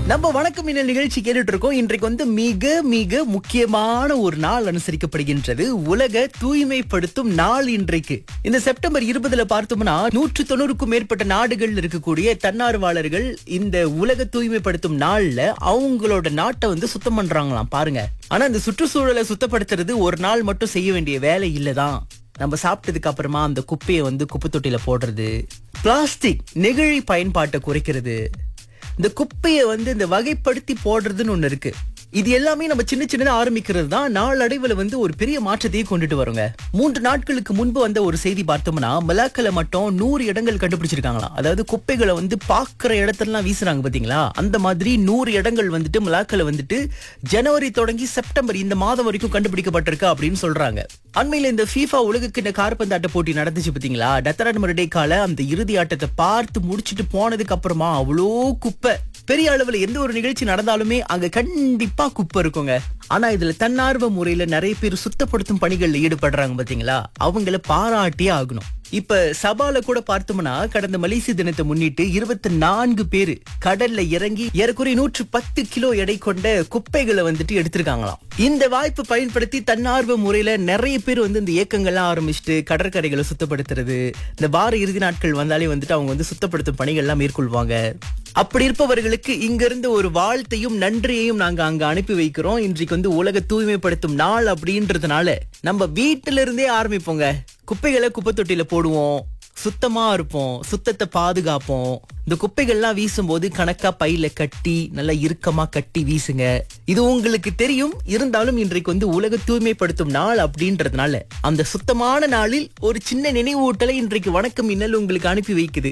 நம்ம வணக்கம் மின்னல் நிகழ்ச்சி கேட்டுட்டு இருக்கோம் இன்றைக்கு வந்து மிக மிக முக்கியமான ஒரு நாள் அனுசரிக்கப்படுகின்றது உலக தூய்மைப்படுத்தும் நாள் இன்றைக்கு இந்த செப்டம்பர் இருபதுல பார்த்தோம்னா நூற்று தொண்ணூறுக்கும் மேற்பட்ட நாடுகள் இருக்கக்கூடிய தன்னார்வலர்கள் இந்த உலக தூய்மைப்படுத்தும் நாள்ல அவங்களோட நாட்டை வந்து சுத்தம் பண்றாங்களாம் பாருங்க ஆனா இந்த சுற்றுச்சூழலை சுத்தப்படுத்துறது ஒரு நாள் மட்டும் செய்ய வேண்டிய வேலை இல்லதான் நம்ம சாப்பிட்டதுக்கு அப்புறமா அந்த குப்பையை வந்து குப்பை தொட்டியில போடுறது பிளாஸ்டிக் நெகிழி பயன்பாட்டை குறைக்கிறது இந்த குப்பையை வந்து இந்த வகைப்படுத்தி போடுறதுன்னு ஒண்ணு இருக்கு இது எல்லாமே நம்ம சின்ன சின்னதா ஆரம்பிக்கிறது தான் நாளடைவுல வந்து ஒரு பெரிய மாற்றத்தையே கொண்டுட்டு வருங்க மூன்று நாட்களுக்கு முன்பு வந்த ஒரு செய்தி பார்த்தோம்னா மலாக்கல மட்டும் நூறு இடங்கள் கண்டுபிடிச்சிருக்காங்களாம் அதாவது குப்பைகளை வந்து பாக்குற இடத்துலலாம் வீசுறாங்க பாத்தீங்களா அந்த மாதிரி நூறு இடங்கள் வந்துட்டு மலாக்கல வந்துட்டு ஜனவரி தொடங்கி செப்டம்பர் இந்த மாதம் வரைக்கும் கண்டுபிடிக்கப்பட்டிருக்கு அப்படின்னு சொல்றாங்க அண்மையில இந்த FIFA உலகக்கிண்ண கார்பந்தாட்ட போட்டி நடந்துச்சு பாத்தீங்களா டத்தரான் மருடைக்கால அந்த இறுதி ஆட்டத்தை பார்த்து முடிச்சிட்டு போனதுக்கு அப்புறமா அவ்வளோ குப்பை பெரிய அளவுல எந்த ஒரு நிகழ்ச்சி நடந்தாலுமே அங்க கண்டிப்பா குப்பை இருக்குங்க ஆனா இதுல தன்னார்வ முறையில நிறைய பேர் சுத்தப்படுத்தும் பணிகள்ல ஈடுபடுறாங்க பாத்தீங்களா அவங்கள பாராட்டியே ஆகணும் இப்ப சபால கூட பார்த்தோம்னா கடந்த மலேசிய தினத்தை முன்னிட்டு இருபத்தி நான்கு பேரு கடல்ல இறங்கி ஏறக்குறைய நூற்று பத்து கிலோ எடை கொண்ட குப்பைகளை வந்துட்டு எடுத்திருக்காங்களாம் இந்த வாய்ப்பை பயன்படுத்தி தன்னார்வ முறையில நிறைய பேர் வந்து இந்த இயக்கங்கள்லாம் ஆரம்பிச்சுட்டு கடற்கரைகளை சுத்தப்படுத்துறது இந்த வார இறுதி நாட்கள் வந்தாலே வந்துட்டு அவங்க வந்து சுத்தப்படுத்தும் பணிகள்லாம் மேற்கொள்வாங்க அப்படி இருப்பவர்களுக்கு இங்க இருந்து ஒரு வாழ்த்தையும் நன்றியையும் நாங்க அங்க அனுப்பி வைக்கிறோம் இன்றைக்கு வந்து உலக தூய்மைப்படுத்தும் நாள் அப்படின்றதுனால நம்ம வீட்டில இருந்தே ஆரம்பிப்போங்க குப்பைகளை குப்பை தொட்டியில போடுவோம் சுத்தமா இருப்போம் சுத்தத்தை பாதுகாப்போம் இந்த குப்பைகள்லாம் வீசும்போது கணக்கா பையில கட்டி நல்லா இறுக்கமா கட்டி வீசுங்க இது உங்களுக்கு தெரியும் இருந்தாலும் இன்றைக்கு வந்து உலக தூய்மைப்படுத்தும் நாள் அப்படின்றதுனால அந்த சுத்தமான நாளில் ஒரு சின்ன நினைவூட்டலை இன்றைக்கு வணக்கம் இன்னல் உங்களுக்கு அனுப்பி வைக்குது